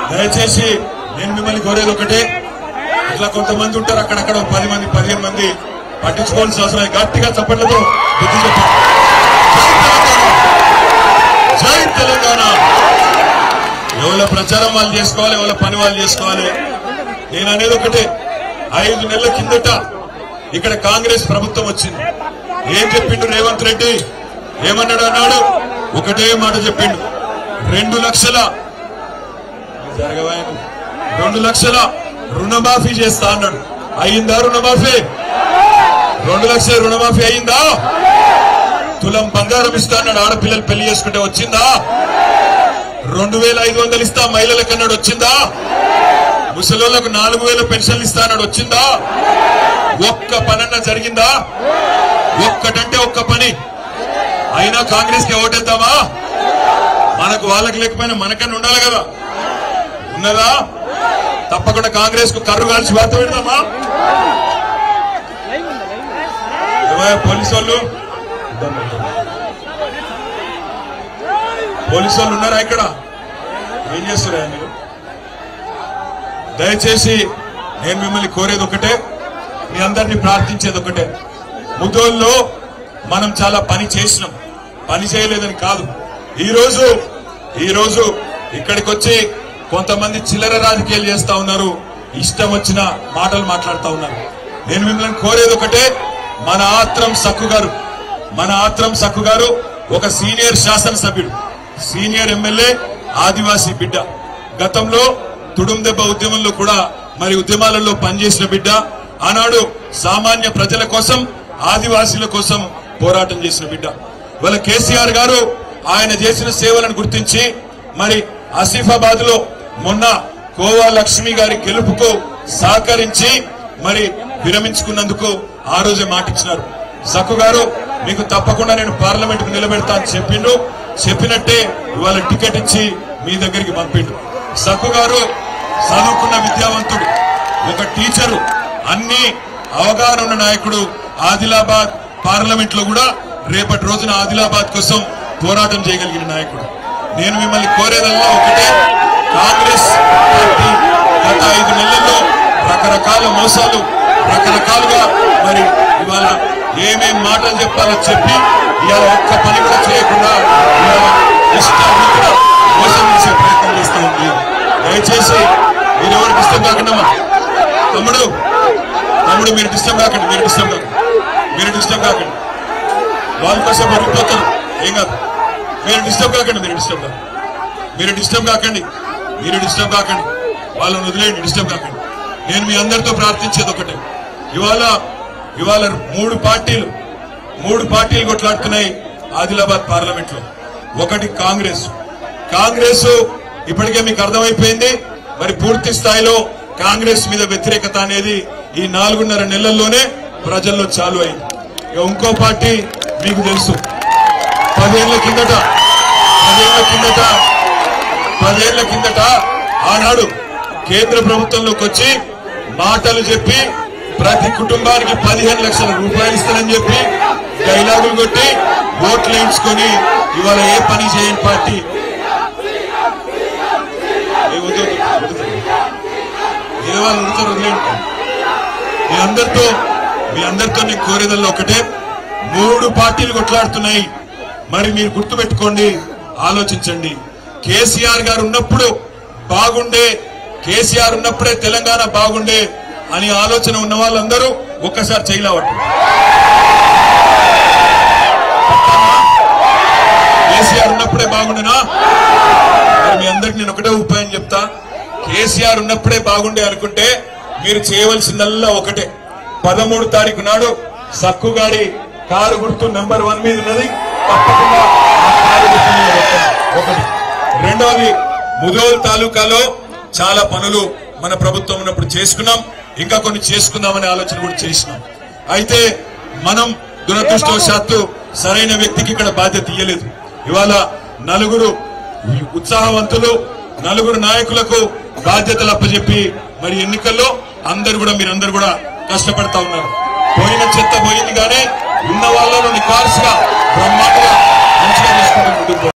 దయచేసి నేను మిమ్మల్ని కోరేది ఒకటే ఇట్లా కొంతమంది ఉంటారు అక్కడక్కడ ఒక పది మంది పదిహేను మంది పట్టించుకోవాల్సిన అవసరం లేదు. గట్టిగా చప్పట్లతో బుద్ధి చెప్పండి జై తెలంగాణ జై తెలంగాణ ఎవరి ప్రచారం వాళ్ళు చేసుకోవాలి ఎవరి పని వాళ్ళు చేసుకోవాలి నేను అనేది ఒకటే ఐదు నెలల కిందట ఇక్కడ కాంగ్రెస్ ప్రభుత్వం వచ్చింది ఏం చెప్పిండు రేవంత్ రెడ్డి ఏమన్నాడు అన్నాడు ఒకటే మాట చెప్పిండు రెండు లక్షల జరగవా నువ్వు? రెండు లక్షల రుణమాఫీ చేస్తా అన్నాడు అయిందా రుణమాఫీ రెండు లక్షల రుణమాఫీ అయిందా తులం బంగారం ఇస్తా అన్నాడు ఆడపిల్లలు పెళ్లి చేసుకుంటే వచ్చిందా రెండు వేల ఐదు వందలు ఇస్తా మహిళలకు అన్నాడు వచ్చిందా ముసలోళ్లకు నాలుగు వేల పెన్షన్లు ఇస్తా అన్నాడు వచ్చిందా ఒక్క పనన్నా జరిగిందా ఒక్కటంటే ఒక్క పని అయినా కాంగ్రెస్ కి ఓటేద్దామా మనకు వాళ్ళకి లేకపోయినా మనకన్నా ఉండాలి కదా ఉన్నదా తప్పకుండా కాంగ్రెస్ కు కర్రు కాల్చి వార్త పెడదామా ఏమయ్య పోలీసు వాళ్ళు పోలీసు వాళ్ళు ఉన్నారా ఇక్కడ ఏం చేస్తారా మీరు దయచేసి నేను మిమ్మల్ని కోరేది ఒకటే మీ అందరినీ ప్రార్థించేది ఒకటే ముదోల్లో మనం చాలా పని చేసినాం పని చేయలేదని కాదు ఈ రోజు ఈ రోజు ఇక్కడికి వచ్చి కొంతమంది చిల్లర రాజకీయాలు చేస్తా ఉన్నారు ఇష్టం వచ్చిన మాటలు మాట్లాడుతా ఉన్నారు నేను మిమ్మల్ని కోరేది ఒకటే మన ఆత్రం సక్కు గారు మన ఆత్రం సక్కు గారు ఒక సీనియర్ శాసనసభ్యుడు సీనియర్ ఎమ్మెల్యే ఆదివాసీ బిడ్డ గతంలో తుడుం దెబ్బ ఉద్యమంలో కూడా మరి ఉద్యమాలలో పనిచేసిన బిడ్డ ఆనాడు సామాన్య ప్రజల కోసం ఆదివాసీల కోసం పోరాటం చేసిన బిడ్డ ఇవాళ కేసీఆర్ గారు ఆయన చేసిన సేవలను గుర్తించి మరి ఆసిఫాబాద్ లో మొన్న కోవా లక్ష్మి గారి గెలుపుకు సహకరించి మరి విరమించుకున్నందుకు ఆ రోజే మాటిచ్చినారు సక్కు గారు మీకు తప్పకుండా నేను పార్లమెంట్ కు నిలబెడతా అని చెప్పిండు చెప్పినట్టే ఇవాళ టికెట్ ఇచ్చి మీ దగ్గరికి పంపిండు సక్కు గారు చదువుకున్న విద్యావంతుడు ఒక టీచరు అన్ని అవగాహన ఉన్న నాయకుడు ఆదిలాబాద్ పార్లమెంట్ లో కూడా రేపటి రోజున ఆదిలాబాద్ కోసం పోరాటం చేయగలిగిన నాయకుడు నేను మిమ్మల్ని కోరేదల్లా ఒకటే కాంగ్రెస్ పార్టీ గత ఐదు నెలల్లో రకరకాల మోసాలు రకరకాలుగా మరి ఇవాళ ఏమేం మాటలు చెప్పాలో చెప్పి ఇవాళ ఒక్క పని కూడా చేయకుండా ఇవాళ ఇష్టాన్ని మోసం చేసే ప్రయత్నం చేస్తూ ఉంది దయచేసి మీరు ఎవరు డిస్టర్బ్ కాకుండా తమ్ముడు తమ్ముడు మీరు డిస్టర్బ్ కాకండి మీరు డిస్టర్బ్ కాకండి మీరు డిస్టర్బ్ కాకండి వాళ్ళ కోసం వరిగిపోతారు ఏం కాదు మీరు డిస్టర్బ్ కాకండి మీరు డిస్టర్బ్ కాకండి మీరు డిస్టర్బ్ కాకండి మీరు డిస్టర్బ్ కాకండి వాళ్ళని వదిలేయండి డిస్టర్బ్ కాకండి నేను మీ అందరితో ప్రార్థించేది ఒకటే ఇవాళ ఇవాళ మూడు పార్టీలు మూడు పార్టీలు కొట్లాడుతున్నాయి ఆదిలాబాద్ పార్లమెంట్ లో ఒకటి కాంగ్రెస్ కాంగ్రెస్ ఇప్పటికే మీకు అర్థమైపోయింది మరి పూర్తి స్థాయిలో కాంగ్రెస్ మీద వ్యతిరేకత అనేది ఈ నాలుగున్నర నెలల్లోనే ప్రజల్లో చాలు అయింది ఇక ఇంకో పార్టీ మీకు తెలుసు పదేళ్ల కిందట పదేళ్ల కిందట పదేళ్ల కిందట ఆనాడు కేంద్ర ప్రభుత్వంలోకి వచ్చి మాటలు చెప్పి ప్రతి కుటుంబానికి పదిహేను లక్షల రూపాయలు ఇస్తానని చెప్పి డైలాగులు కొట్టి ఓట్లు వేయించుకొని ఇవాళ ఏ పని చేయని పార్టీ ఏ వద్దు, వద్దు, వద్దు. ఏ వాళ్ళు ఉడతారు వదిలేయండి మీ అందరితో మీ అందరితో నేను కోరేదల్లో ఒకటే మూడు పార్టీలు కొట్లాడుతున్నాయి మరి మీరు గుర్తుపెట్టుకోండి ఆలోచించండి కేసీఆర్ గారు ఉన్నప్పుడు బాగుండే కేసీఆర్ ఉన్నప్పుడే తెలంగాణ బాగుండే అని ఆలోచన ఉన్న వాళ్ళందరూ ఒక్కసారి చేయలేవట్టు కేసీఆర్ ఉన్నప్పుడే బాగుండేనా మరి మీ అందరికి నేను ఒకటే ఉపాయం చెప్తా కేసీఆర్ ఉన్నప్పుడే బాగుండే అనుకుంటే మీరు చేయవలసిందల్లా ఒకటే పదమూడు తారీఖు నాడు సక్కు గారి కారు గుర్తు నెంబర్ వన్ మీద ఉన్నది తప్పకుండా ఆ కారు గుర్తు మీద పెట్టండి. ఒకటి రెండవది ముదోల్ తాలూకాలో చాలా పనులు మన ప్రభుత్వం ఉన్నప్పుడు చేసుకున్నాం ఇంకా కొన్ని చేసుకుందామనే ఆలోచన కూడా చేసినాం అయితే మనం దురదృష్టవశాత్తు సరైన వ్యక్తికి ఇక్కడ బాధ్యత ఇయ్యలేదు ఇవాళ నలుగురు ఈ ఉత్సాహవంతులు నలుగురు నాయకులకు బాధ్యతలు అప్పచెప్పి మరి ఎన్నికల్లో అందరు కూడా మీరందరూ కూడా కష్టపడతా ఉన్నారు పోయిన చెత్త పోయింది కానీ ఉన్న వాళ్ళను నికార్సుగా బ్రహ్మాండంగా మంచిగా చేసుకుంటూ ముందుకు పోతున్నారు.